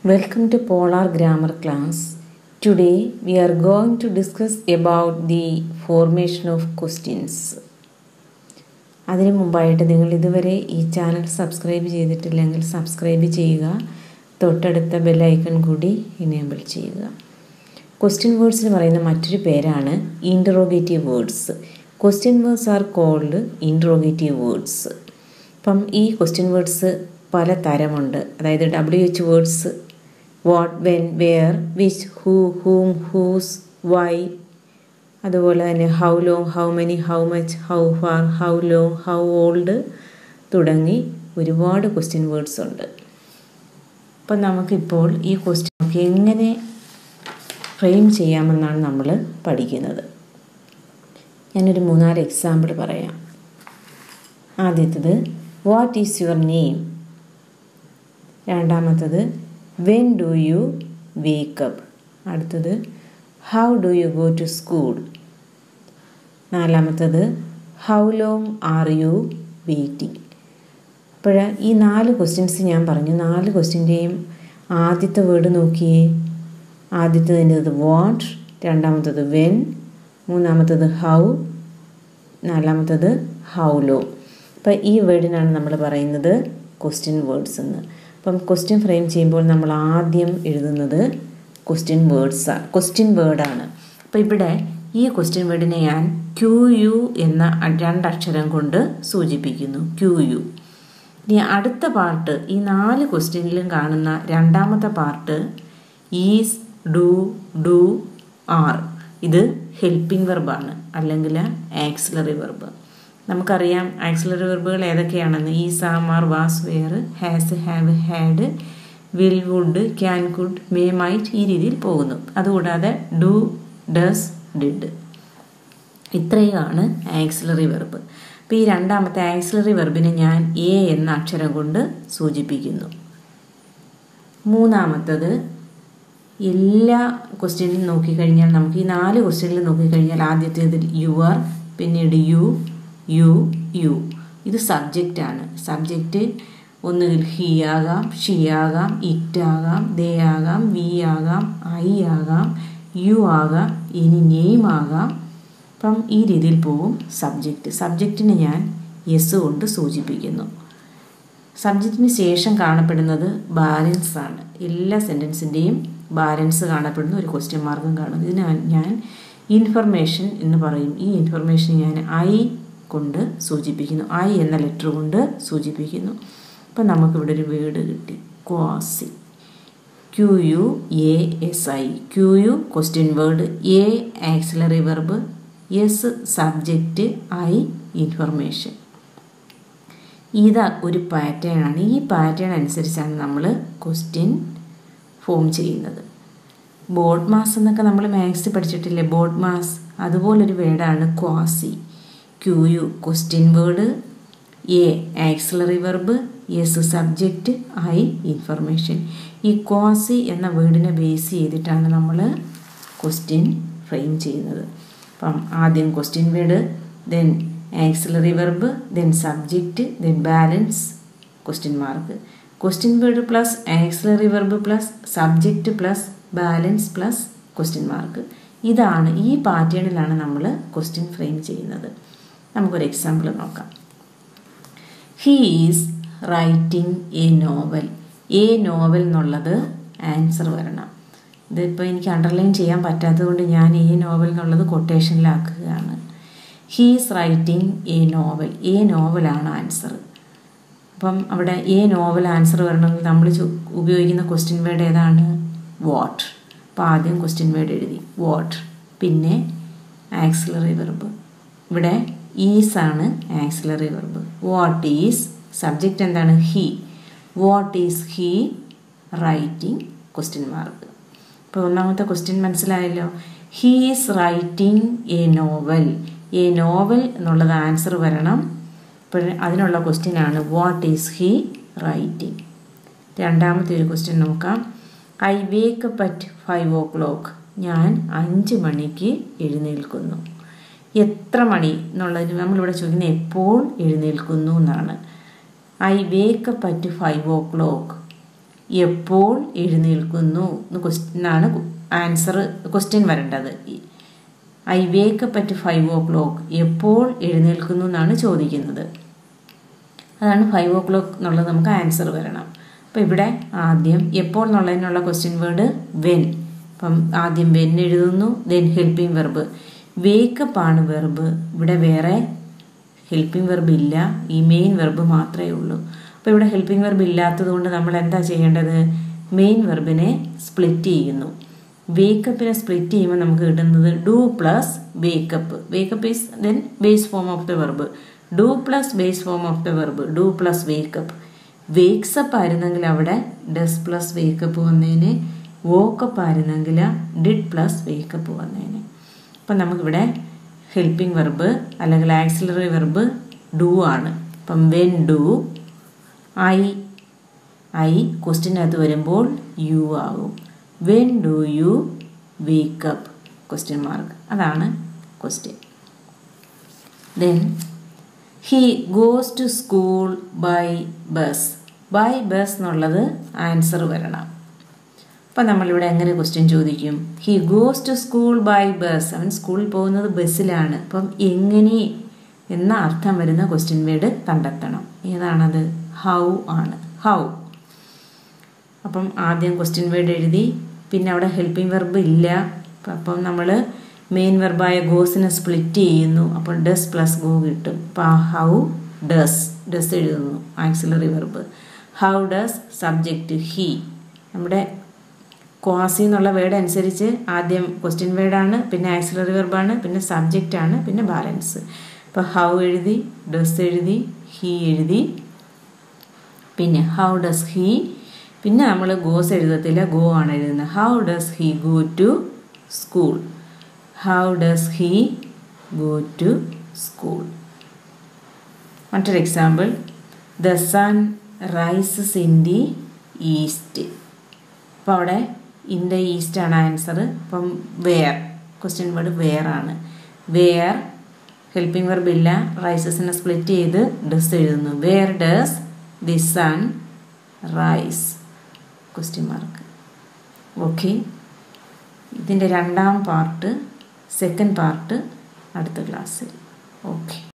Welcome to Polar Grammar class. Today we are going to discuss about the formation of questions. അതിനു മുമ്പായിട്ട് നിങ്ങൾ ഇതുവരെ ഈ channel subscribe ചെയ്തിട്ടില്ലെങ്കിൽ സബ്സ്ക്രൈബ് ചെയ്യുക തൊട്ടടുത്ത ബെല്ലൈക്കൺ കൂടി ഇനേബിൾ ചെയ്യുക ക്വസ്റ്റ്യൻ വേർഡ്സിന് പറയുന്ന മറ്റൊരു പേരാണ് interrogative words question words are called interrogative words അപ്പം ഈ ക്വസ്റ്റ്യൻ വേർഡ്സ് പല തരമുണ്ട് അതായത് W H words what when where which who whom whose why അതുപോലെ തന്നെ how long how many how much how far how long how old തുടങ്ങി ഒരുപാട് question words ഉണ്ട് അപ്പം നമുക്കിപ്പോൾ ഈ ക്വസ്റ്റ്യൻ എങ്ങനെ ഫ്രെയിം ചെയ്യാമെന്നാണ് നമ്മൾ പഠിക്കുന്നത് ഞാനൊരു മൂന്നാല് എക്സാമ്പിൾ പറയാം ആദ്യത്തത് വാട്ട് ഈസ് യുവർ നെയിം രണ്ടാമത്തത് വെൻ ഡു യു വേക്കപ്പ് അടുത്തത് how do you go to school നാലാമത്തത് how long are you waiting അപ്പോൾ ഈ നാല് ക്വസ്റ്റ്യൻസ് ഞാൻ പറഞ്ഞു നാല് ക്വസ്റ്റ്യൻ്റെയും ആദ്യത്തെ വേർഡ് നോക്കിയേ ആദ്യത്തതിൻ്റെത് വാട്ട് രണ്ടാമത്തത് വെൻ മൂന്നാമത്തത് ഹൗ നാലാമത്തത് ഹൗ ലോ അപ്പോൾ ഈ വേർഡിനാണ് നമ്മൾ പറയുന്നത് ക്വസ്റ്റ്യൻ വേർഡ്സ് എന്ന് അപ്പം ക്വസ്റ്റ്യൻ ഫ്രെയിം ചെയ്യുമ്പോൾ നമ്മൾ ആദ്യം എഴുതുന്നത് ക്വസ്റ്റ്യൻ വേർഡ്സാണ് ക്വസ്റ്റ്യൻ വേർഡാണ് അപ്പോൾ ഇവിടെ ഈ ക്വസ്റ്റ്യൻ വേർഡിനെ ഞാൻ ക്യു യു എന്ന രണ്ടക്ഷരം കൊണ്ട് സൂചിപ്പിക്കുന്നു ക്യു യു ഇനി അടുത്ത പാർട്ട് ഈ നാല് ക്വസ്റ്റ്യനിലും കാണുന്ന രണ്ടാമത്തെ part is do do are ഇത് ഹെൽപ്പിംഗ് വെർബാണ് അല്ലെങ്കിൽ ആക്സിലറി വെർബ് നമുക്കറിയാം ആക്സിലറി വെർബുകൾ ഏതൊക്കെയാണെന്ന് ഈ സാമാർ was were has have had will would can could may might ഈ രീതിയിൽ പോകുന്നു അതുകൂടാതെ ഡു ഡസ് ഡിഡ് ഇത്രയുമാണ് ആക്സിലറി വെർബ് അപ്പോൾ ഈ രണ്ടാമത്തെ ആക്സിലറി വെർബിനെ ഞാൻ എ എന്ന അക്ഷരം കൊണ്ട് സൂചിപ്പിക്കുന്നു മൂന്നാമത്തത് എല്ലാ ക്വസ്റ്റ്യനിലും നോക്കിക്കഴിഞ്ഞാൽ നമുക്ക് ഈ നാല് ക്വസ്റ്റ്യനിൽ നോക്കിക്കഴിഞ്ഞാൽ ആദ്യത്തേതിൽ യു ആർ പിന്നീട് യു യു യു ഇത് സബ്ജക്റ്റ് ആണ് സബ്ജക്റ്റ് ഒന്നുകിൽ ഹി ആകാം ഷീ ആകാം ഇറ്റ് ആകാം ദേ ആകാം വി ആകാം ഐ ആകാം യു ആകാം ഇനി നെയിം ആകാം അപ്പം ഈ രീതിയിൽ പോവും സബ്ജക്റ്റ് സബ്ജക്റ്റിനെ ഞാൻ യെസ് കൊണ്ട് സൂചിപ്പിക്കുന്നു സബ്ജക്റ്റിന് ശേഷം കാണപ്പെടുന്നത് ബാലൻസ് ആണ് എല്ലാ സെൻറ്റൻസിൻ്റെയും ബാലൻസ് കാണപ്പെടുന്ന ഒരു ക്വസ്റ്റ്യൻ മാർക്കും കാണും ഇതിന് ഞാൻ ഇൻഫർമേഷൻ എന്ന് പറയും ഈ ഇൻഫർമേഷൻ ഞാൻ ഐ കൊണ്ട് സൂചിപ്പിക്കുന്നു ഐ എന്ന ലെറ്റർ കൊണ്ട് സൂചിപ്പിക്കുന്നു അപ്പം നമുക്കിവിടെ ഒരു വേർഡ് കിട്ടി quasi Q U A S I Q U question word A auxiliary verb S subject I information ഇത് ഒരു പാറ്റേൺ ആണ് ഈ പാറ്റേൺ അനുസരിച്ചാണ് നമ്മൾ ക്വസ്റ്റ്യൻ ഫോം ചെയ്യുന്നത് ബോഡ് മാസ് എന്നൊക്കെ നമ്മൾ മാത്സ് പഠിച്ചിട്ടില്ലേ ബോഡ് മാസ് അതുപോലൊരു വേർഡാണ് quasi Q U question word A auxiliary verb S subject I information ഈ ക്വാസി എന്ന വേർഡിനെ ബേസ് ചെയ്തിട്ടാണ് നമ്മൾ ക്വസ്റ്റ്യൻ ഫ്രെയിം ചെയ്യുന്നത് അപ്പം ആദ്യം question word then auxiliary verb then subject then balance question mark question word plus auxiliary verb plus subject plus balance plus question mark ഇതാണ് ഈ പാറ്റേണിലാണ് നമ്മൾ ക്വസ്റ്റ്യൻ ഫ്രെയിം ചെയ്യുന്നത് നമുക്കൊരു എക്സാമ്പിൾ നോക്കാം he is writing a novel a novel എന്നുള്ളത് answer വരണം ഇതിപ്പോൾ എനിക്ക് അണ്ടർലൈൻ ചെയ്യാൻ പറ്റാത്തത് കൊണ്ട് ഞാൻ ഈ നോവൽ എന്നുള്ളത് കൊട്ടേഷനിലാക്കുകയാണ് he's writing a novel a നോവലാണ് ആൻസർ അപ്പം അവിടെ എ നോവൽ ആൻസർ വരണമെങ്കിൽ നമ്മൾ ഉപയോഗിക്കുന്ന ക്വസ്റ്റ്യൻ വേർഡ് ഏതാണ് വാട്ട് അപ്പോൾ ആദ്യം ക്വസ്റ്റ്യൻ വേർഡ് എഴുതി വാട്ട് പിന്നെ ആക്സിലറി വെർബ് ഇവിടെ ഈസ് ആണ് auxiliary verb what is subject എന്താണ് he what is he writing question mark ഇപ്പോൾ ഒന്നാമത്തെ ക്വസ്റ്റ്യൻ മനസ്സിലായല്ലോ he is writing a novel a novel എന്നുള്ളത് ആൻസർ വരണം അപ്പോൾ അതിനുള്ള ക്വസ്റ്റ്യൻ ആണ് വാട്ട് ഈസ് ഹി റൈറ്റിംഗ് രണ്ടാമത്തെ ഒരു ക്വസ്റ്റ്യൻ നോക്കാം I wake up at five o'clock ഞാൻ അഞ്ച് മണിക്ക് എഴുന്നേൽക്കുന്നു എത്ര മണി എന്നുള്ളതിന് നമ്മളിവിടെ ചോദിക്കുന്നത് എപ്പോൾ എഴുന്നേൽക്കുന്നു എന്നാണ് I wake up at five o'clock എപ്പോൾ എഴുന്നേൽക്കുന്നു എന്ന് ക്വസ്റ്റ്യനാണ് ആൻസർ ക്വസ്റ്റ്യൻ വരേണ്ടത് I wake up at five o'clock എപ്പോൾ എഴുന്നേൽക്കുന്നു എന്നാണ് ചോദിക്കുന്നത് അതാണ് ഫൈവ് ഓ ക്ലോക്ക് എന്നുള്ളത് നമുക്ക് ആൻസർ വരണം അപ്പോൾ ഇവിടെ ആദ്യം എപ്പോൾ എന്നുള്ളതിനുള്ള ക്വസ്റ്റ്യൻ വേർഡ് വെൻ അപ്പം ആദ്യം വെൻ എഴുതുന്നു ദെൻ ഹെൽപ്പിംഗ് വെർബ് വേക്കപ്പ് ആണ് വെർബ് ഇവിടെ വേറെ ഹെൽപ്പിംഗ് വെർബ് ഇല്ല ഈ മെയിൻ വെർബ് മാത്രമേ ഉള്ളൂ അപ്പോൾ ഇവിടെ ഹെൽപ്പിംഗ് വെർബ് ഇല്ലാത്തത് കൊണ്ട് നമ്മൾ എന്താ ചെയ്യേണ്ടത് മെയിൻ വെർബിനെ സ്പ്ലിറ്റ് ചെയ്യുന്നു വേക്കപ്പിനെ സ്പ്ലിറ്റ് ചെയ്യുമ്പോൾ നമുക്ക് കിട്ടുന്നത് do plus wake up wake up is then base form of the verb do plus base form of the verb do plus wake up wakes up ആയിരുന്നെങ്കിൽ അവിടെ ഡസ് പ്ലസ് വേക്കപ്പ് വന്നേനെ വോക്കപ്പ് ആയിരുന്നെങ്കിൽ ഡിഡ് പ്ലസ് വേക്കപ്പ് വന്നേനെ അപ്പം നമുക്കിവിടെ ഹെൽപ്പിംഗ് വെർബ് അല്ലെങ്കിൽ auxiliary verb do ആണ് അപ്പം വെൻ ഡു ഐ ഐ ക്വസ്റ്റ്യനകത്ത് വരുമ്പോൾ യു ആകും when do you wake up question mark അതാണ് question then he goes to school by bus by bus എന്നുള്ളത് ആൻസർ വരണം അപ്പം നമ്മളിവിടെ എങ്ങനെ ക്വസ്റ്റ്യൻ ചോദിക്കും he goes to school by bus അവൻ സ്കൂളിൽ പോകുന്നത് ബസ്സിലാണ് അപ്പം എങ്ങനെ എന്ന അർത്ഥം വരുന്ന ക്വസ്റ്റ്യൻ വേർഡ് കണ്ടെത്തണം ഏതാണത് ഹൗ ആണ് ഹൗ അപ്പം ആദ്യം ക്വസ്റ്റ്യൻ വേർഡ് എഴുതി പിന്നെ അവിടെ ഹെൽപ്പിംഗ് വെർബ് ഇല്ല അപ്പം നമ്മൾ മെയിൻ വെർബായ ഗോസിനെ സ്പ്ലിറ്റ് ചെയ്യുന്നു അപ്പോൾ ഡസ് പ്ലസ് ഗോ കിട്ടും അപ്പോൾ ഹൗ ഡസ് ഡസ് എഴുതുന്നു auxiliary verb how does subject he നമ്മുടെ ക്വാസി എന്നുള്ള വേർഡ് അനുസരിച്ച് ആദ്യം ക്വസ്റ്റ്യൻ വേർഡാണ് പിന്നെ ആക്സിലറി വെർബാണ് പിന്നെ സബ്ജക്റ്റ് ആണ് പിന്നെ ബാലൻസ് അപ്പോൾ ഹൗ എഴുതി ഡസ് എഴുതി ഹി എഴുതി പിന്നെ ഹൗ ഡസ് ഹി പിന്നെ നമ്മൾ ഗോസ് എഴുതത്തില്ല ഗോ ആണ് എഴുതുന്നത് how does he go to school how does he go to school മറ്റൊരു example the sun rises in the east അപ്പോൾ അവിടെ ഇൻ ദ ഈസ്റ്റ് ആണ് ആൻസർ അപ്പം വെയർ ക്വസ്റ്റ്യൻ വേർഡ് വെയർ ആണ് വെയർ ഹെൽപ്പിംഗ് വെർബ് ഇല്ല റൈസസിനെ സ്പ്ലിറ്റ് ചെയ്ത് does എഴുതുന്നു where does the sun rise question mark okay ഇതിൻ്റെ രണ്ടാം പാർട്ട് സെക്കൻഡ് പാർട്ട് അടുത്ത ക്ലാസ്സിൽ ഓക്കെ